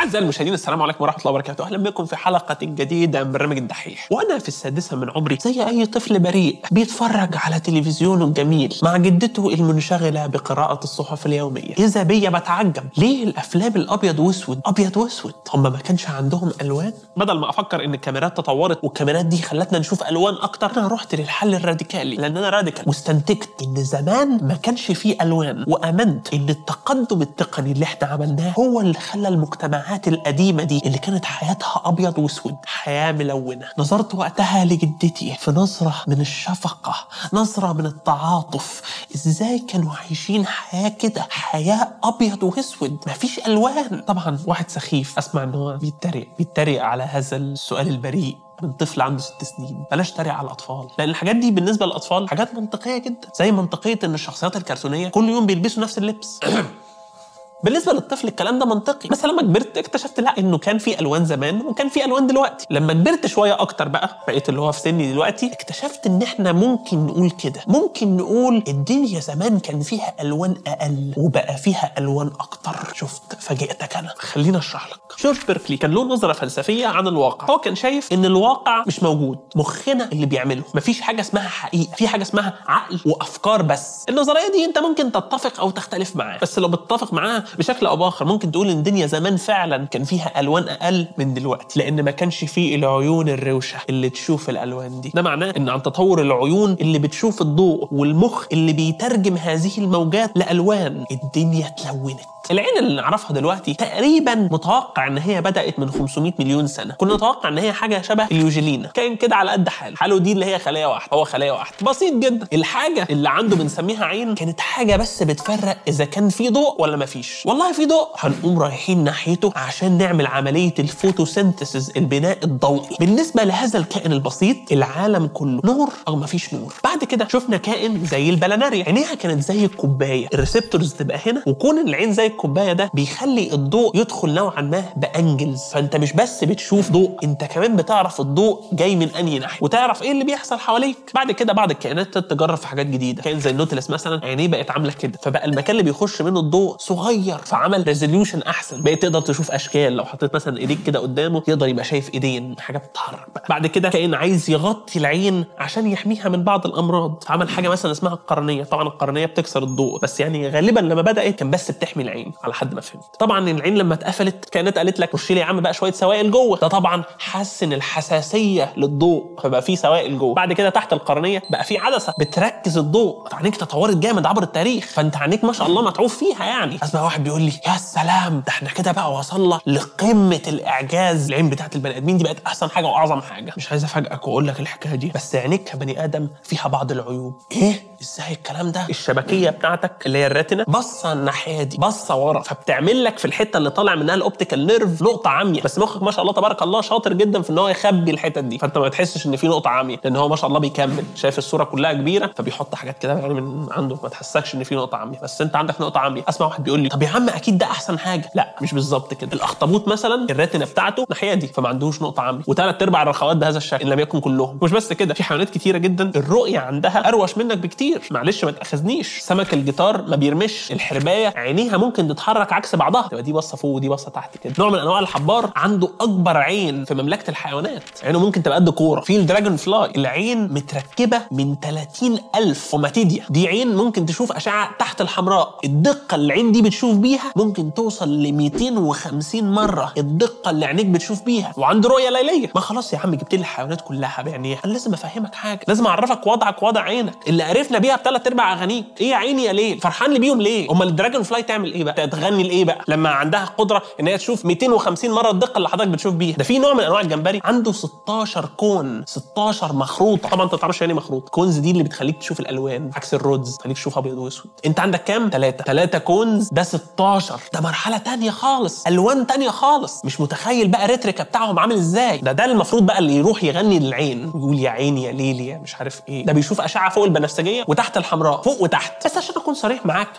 أعزائي المشاهدين السلام عليكم ورحمة الله وبركاته أهلا بكم في حلقة جديدة من برنامج الدحيح وأنا في السادسة من عمري زي أي طفل بريء بيتفرج على تلفزيونه الجميل مع جدته المنشغلة بقراءة الصحف اليومية إذا بيا بتعجب ليه الأفلام الأبيض وأسود أبيض وأسود هم ما كانش عندهم ألوان بدل ما أفكر إن الكاميرات تطورت والكاميرات دي خلتنا نشوف ألوان أكتر أنا رحت للحل الراديكالي لأن أنا راديكال واستنتجت إن زمان ما كانش فيه ألوان وآمنت إن التقدم التقني اللي إحنا عملناه هو اللي خلى المجتمعات القديمة دي اللي كانت حياتها أبيض وأسود حياة ملونة نظرت وقتها لجدتي في نظرة من الشفقة نظرة من التعاطف إزاي كانوا عايشين حياة كده حياة أبيض وأسود مفيش ألوان طبعا واحد سخيف أسمع إن هو بيتريق بيتريق على هذا السؤال البريء من طفل عنده ست سنين بلاش تريق على الاطفال لان الحاجات دي بالنسبه للاطفال حاجات منطقيه جدا زي منطقيه ان الشخصيات الكرتونيه كل يوم بيلبسوا نفس اللبس بالنسبه للطفل الكلام ده منطقي بس لما كبرت اكتشفت لا انه كان في الوان زمان وكان في الوان دلوقتي لما كبرت شويه اكتر بقى بقيت اللي هو في سني دلوقتي اكتشفت ان احنا ممكن نقول كده ممكن نقول الدنيا زمان كان فيها الوان اقل وبقى فيها الوان اكتر شفت فاجئتك انا خليني اشرح لك جورج بيركلي كان له نظره فلسفيه عن الواقع هو كان شايف ان الواقع مش موجود مخنا اللي بيعمله مفيش حاجه اسمها حقيقه في حاجه اسمها عقل وافكار بس النظريه دي انت ممكن تتفق او تختلف معاه بس لو بتتفق معاها بشكل او باخر ممكن تقول ان الدنيا زمان فعلا كان فيها الوان اقل من دلوقتي لان ما كانش فيه العيون الروشه اللي تشوف الالوان دي ده معناه ان عن تطور العيون اللي بتشوف الضوء والمخ اللي بيترجم هذه الموجات لالوان الدنيا اتلونت العين اللي نعرفها دلوقتي تقريبا متوقع ان هي بدات من 500 مليون سنه كنا نتوقع ان هي حاجه شبه اليوجيلينا كان كده على قد حاله حاله دي اللي هي خليه واحده هو خليه واحده بسيط جدا الحاجه اللي عنده بنسميها عين كانت حاجه بس بتفرق اذا كان في ضوء ولا ما فيش والله في ضوء هنقوم رايحين ناحيته عشان نعمل عمليه الفوتوسينثيسيس البناء الضوئي بالنسبه لهذا الكائن البسيط العالم كله نور او ما فيش نور بعد كده شفنا كائن زي البلاناريا عينيها كانت زي الكوبايه الريسبتورز تبقى هنا وكون العين زي الكوبايه ده بيخلي الضوء يدخل نوعا ما بانجلز فانت مش بس بتشوف ضوء انت كمان بتعرف الضوء جاي من انهي ناحيه وتعرف ايه اللي بيحصل حواليك بعد كده بعض الكائنات تجرب في حاجات جديده كائن زي النوتلس مثلا عينيه بقت عامله كده فبقى المكان اللي بيخش منه الضوء صغير فعمل ريزوليوشن احسن بقيت تقدر تشوف اشكال لو حطيت مثلا ايديك كده قدامه يقدر يبقى شايف ايدين حاجه بتتحرك بقى بعد كده كائن عايز يغطي العين عشان يحميها من بعض الامراض فعمل حاجه مثلا اسمها القرنيه طبعا القرنيه بتكسر الضوء بس يعني غالبا لما بدات كان بس بتحمي العين على حد ما فهمت طبعا العين لما اتقفلت كانت قالت لك رش لي يا عم بقى شويه سوائل جوه ده طبعا حسن الحساسيه للضوء فبقى في سوائل جوه بعد كده تحت القرنيه بقى في عدسه بتركز الضوء عينيك تطورت جامد عبر التاريخ فانت عينيك ما شاء الله متعوب فيها يعني اسمع واحد بيقول لي يا سلام ده احنا كده بقى وصلنا لقمه الاعجاز العين بتاعت البني ادمين دي بقت احسن حاجه واعظم حاجه مش عايز افاجئك واقول لك الحكايه دي بس عينيك كبني ادم فيها بعض العيوب ايه ازاي الكلام ده الشبكيه بتاعتك اللي هي الريتنا باصه الناحيه دي باصه ورا فبتعمل لك في الحته اللي طالع منها الاوبتيكال نيرف نقطه عاميه بس مخك ما شاء الله تبارك الله شاطر جدا في ان هو يخبي الحتت دي فانت ما تحسش ان في نقطه عاميه لان هو ما شاء الله بيكمل شايف الصوره كلها كبيره فبيحط حاجات كده يعني من عنده ما تحسكش ان في نقطه عاميه بس انت عندك نقطه عاميه اسمع واحد بيقول لي طب يا عم اكيد ده احسن حاجه لا مش بالظبط كده الاخطبوط مثلا الريتنا بتاعته الناحيه دي فما عندوش نقطه عاميه وثلاث ارباع الرخوات بهذا الشكل ان لم يكن كلهم مش بس كده في حيوانات كتيره جدا الرؤيه عندها اروش منك بكتير معلش ما تاخذنيش سمك الجيتار ما بيرمش الحربايه عينيها ممكن تتحرك عكس بعضها تبقى دي باصه فوق ودي باصه تحت كده نوع من انواع الحبار عنده اكبر عين في مملكه الحيوانات عينه ممكن تبقى قد كوره في الدراجون فلاي العين متركبه من 30 الف اوماتيديا دي عين ممكن تشوف اشعه تحت الحمراء الدقه اللي العين دي بتشوف بيها ممكن توصل ل 250 مره الدقه اللي عينيك بتشوف بيها وعنده رؤيه ليليه ما خلاص يا عم جبت لي الحيوانات كلها بعينيها انا لازم افهمك حاجه لازم اعرفك وضعك وضع عينك اللي عرفنا بيها بثلاث ارباع اغانيك ايه يا عيني يا ليل فرحان لي بيهم ليه امال الدراجون فلاي تعمل ايه بقى تغني لايه بقى لما عندها قدره ان هي تشوف 250 مره الدقه اللي حضرتك بتشوف بيها ده في نوع من انواع الجمبري عنده 16 كون 16 مخروطه طبعا انت ما تعرفش يعني مخروط كونز دي اللي بتخليك تشوف الالوان عكس الرودز تخليك تشوف ابيض واسود انت عندك كام ثلاثه ثلاثه كونز ده 16 ده مرحله تانية خالص الوان تانية خالص مش متخيل بقى ريتريكا بتاعهم عامل ازاي ده ده المفروض بقى اللي يروح يغني للعين يقول يا عيني يا ليلي يا مش عارف ايه ده بيشوف اشعه فوق البنفسجيه وتحت الحمراء فوق وتحت بس عشان اكون صريح معاك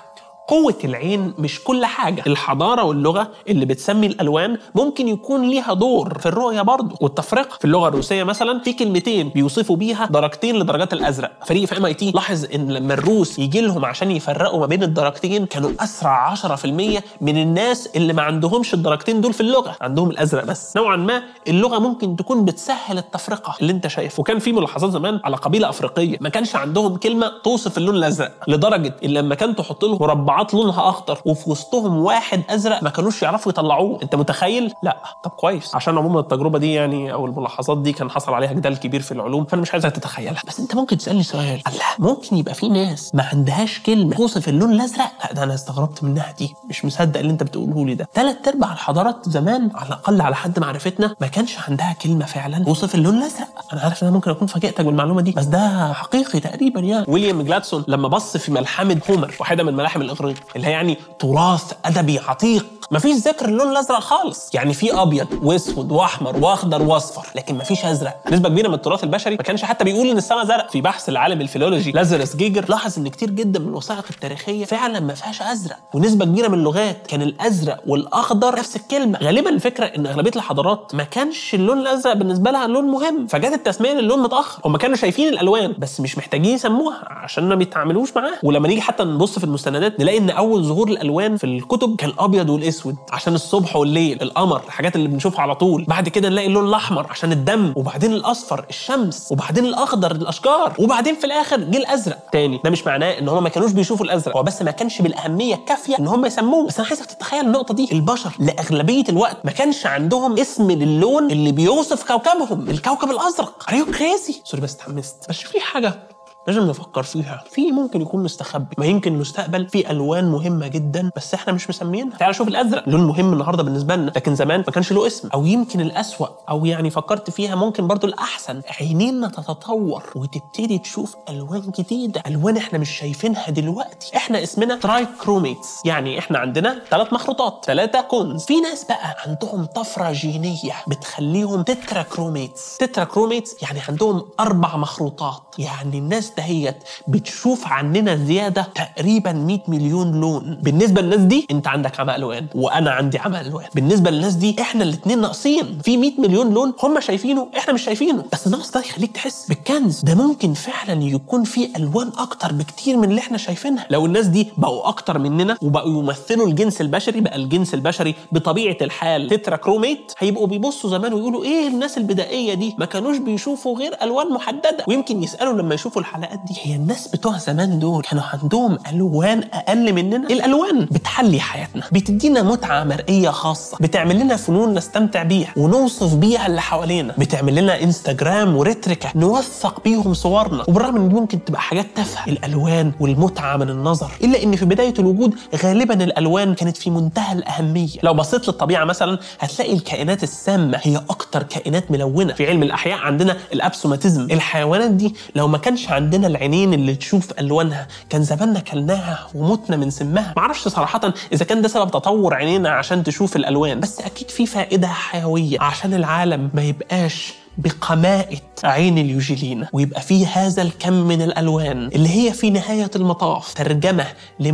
قوه العين مش كل حاجه الحضاره واللغه اللي بتسمي الالوان ممكن يكون ليها دور في الرؤيه برضه والتفرقه في اللغه الروسيه مثلا في كلمتين بيوصفوا بيها درجتين لدرجات الازرق فريق في ام اي تي لاحظ ان لما الروس يجي لهم عشان يفرقوا ما بين الدرجتين كانوا اسرع 10% من الناس اللي ما عندهمش الدرجتين دول في اللغه عندهم الازرق بس نوعا ما اللغه ممكن تكون بتسهل التفرقه اللي انت شايفه وكان في ملاحظات زمان على قبيله افريقيه ما كانش عندهم كلمه توصف اللون الازرق لدرجه ان لما كان تحط لهم مربعات لونها اخضر وفي وسطهم واحد ازرق ما كانوش يعرفوا يطلعوه انت متخيل لا طب كويس عشان عموما التجربه دي يعني او الملاحظات دي كان حصل عليها جدال كبير في العلوم فانا مش عايزك تتخيلها بس انت ممكن تسالني سؤال الله ممكن يبقى في ناس ما عندهاش كلمه توصف اللون الازرق لا ده انا استغربت منها دي مش مصدق اللي انت بتقوله لي ده ثلاث ارباع الحضارات زمان على الاقل على حد معرفتنا ما كانش عندها كلمه فعلا توصف اللون الازرق انا عارف ان انا ممكن اكون فاجئتك بالمعلومه دي بس ده حقيقي تقريبا يعني ويليام جلادسون لما بص في ملحمه هومر واحده من ملاحم الاغريق اللي هي يعني تراث ادبي عتيق مفيش ذكر اللون الازرق خالص يعني في ابيض واسود واحمر واخضر واصفر لكن مفيش ازرق نسبه كبيره من التراث البشري ما كانش حتى بيقول ان السماء زرق في بحث العالم الفيلولوجي لازارس جيجر لاحظ ان كتير جدا من الوثائق التاريخيه فعلا ما فيهاش ازرق ونسبه كبيره من اللغات كان الازرق والاخضر نفس الكلمه غالبا الفكره ان اغلبيه الحضارات ما كانش اللون الازرق بالنسبه لها لون مهم فجت التسميه للون متاخر هم كانوا شايفين الالوان بس مش محتاجين يسموها عشان ما بيتعاملوش معاها ولما نيجي حتى نبص في المستندات نلاقي ان اول ظهور الالوان في الكتب كان الابيض والاسود عشان الصبح والليل القمر الحاجات اللي بنشوفها على طول بعد كده نلاقي اللون الاحمر عشان الدم وبعدين الاصفر الشمس وبعدين الاخضر الاشجار وبعدين في الاخر جه الازرق تاني ده مش معناه ان هم ما كانوش بيشوفوا الازرق هو بس ما كانش بالاهميه الكافيه ان هم يسموه بس انا عايزك تتخيل النقطه دي البشر لاغلبيه الوقت ما كانش عندهم اسم للون اللي بيوصف كوكبهم الكوكب الازرق ار يو كريزي سوري بس اتحمست بس في حاجه لازم نفكر فيها في ممكن يكون مستخبي ما يمكن المستقبل في الوان مهمه جدا بس احنا مش مسمينها تعال شوف الازرق لون مهم النهارده بالنسبه لنا لكن زمان ما كانش له اسم او يمكن الاسوا او يعني فكرت فيها ممكن برضو الاحسن عينينا تتطور وتبتدي تشوف الوان جديده الوان احنا مش شايفينها دلوقتي احنا اسمنا ترايكروميتس يعني احنا عندنا ثلاث مخروطات ثلاثه كونز في ناس بقى عندهم طفره جينيه بتخليهم تتراكروميتس تتراكروميتس يعني عندهم اربع مخروطات يعني الناس دهيت بتشوف عننا زياده تقريبا 100 مليون لون بالنسبه للناس دي انت عندك عمى الوان وانا عندي عمى الوان بالنسبه للناس دي احنا الاثنين ناقصين في 100 مليون لون هم شايفينه احنا مش شايفينه بس النقص ده يخليك تحس بالكنز ده ممكن فعلا يكون في الوان اكتر بكتير من اللي احنا شايفينها لو الناس دي بقوا اكتر مننا وبقوا يمثلوا الجنس البشري بقى الجنس البشري بطبيعه الحال تتراكروميت هيبقوا بيبصوا زمان ويقولوا ايه الناس البدائيه دي ما كانوش بيشوفوا غير الوان محدده ويمكن يسالوا لما يشوفوا الحلقات دي هي الناس بتوع زمان دول كانوا عندهم الوان اقل مننا الالوان بتحلي حياتنا بتدينا متعه مرئيه خاصه بتعمل لنا فنون نستمتع بيها ونوصف بيها اللي حوالينا بتعمل لنا انستجرام وريتريكا نوثق بيهم صورنا وبالرغم ان دي ممكن تبقى حاجات تافهه الالوان والمتعه من النظر الا ان في بدايه الوجود غالبا الالوان كانت في منتهى الاهميه لو بصيت للطبيعه مثلا هتلاقي الكائنات السامه هي اكتر كائنات ملونه في علم الاحياء عندنا الابسوماتيزم الحيوانات دي لو ما كانش عندنا العينين اللي تشوف الوانها كان زماننا كلناها ومتنا من سمها معرفش صراحه اذا كان ده سبب تطور عينينا عشان تشوف الالوان بس اكيد في فائده حيويه عشان العالم ما يبقاش بقمائة عين اليوجيلينا ويبقى فيه هذا الكم من الألوان اللي هي في نهاية المطاف ترجمة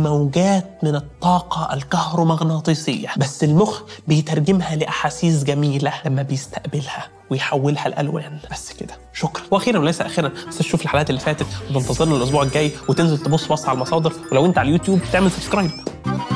لموجات من الطاقة الكهرومغناطيسية بس المخ بيترجمها لأحاسيس جميلة لما بيستقبلها ويحولها لالوان بس كده شكرا واخيرا وليس اخيرا بس تشوف الحلقات اللي فاتت وتنتظرنا الاسبوع الجاي وتنزل تبص بص على المصادر ولو انت على اليوتيوب تعمل سبسكرايب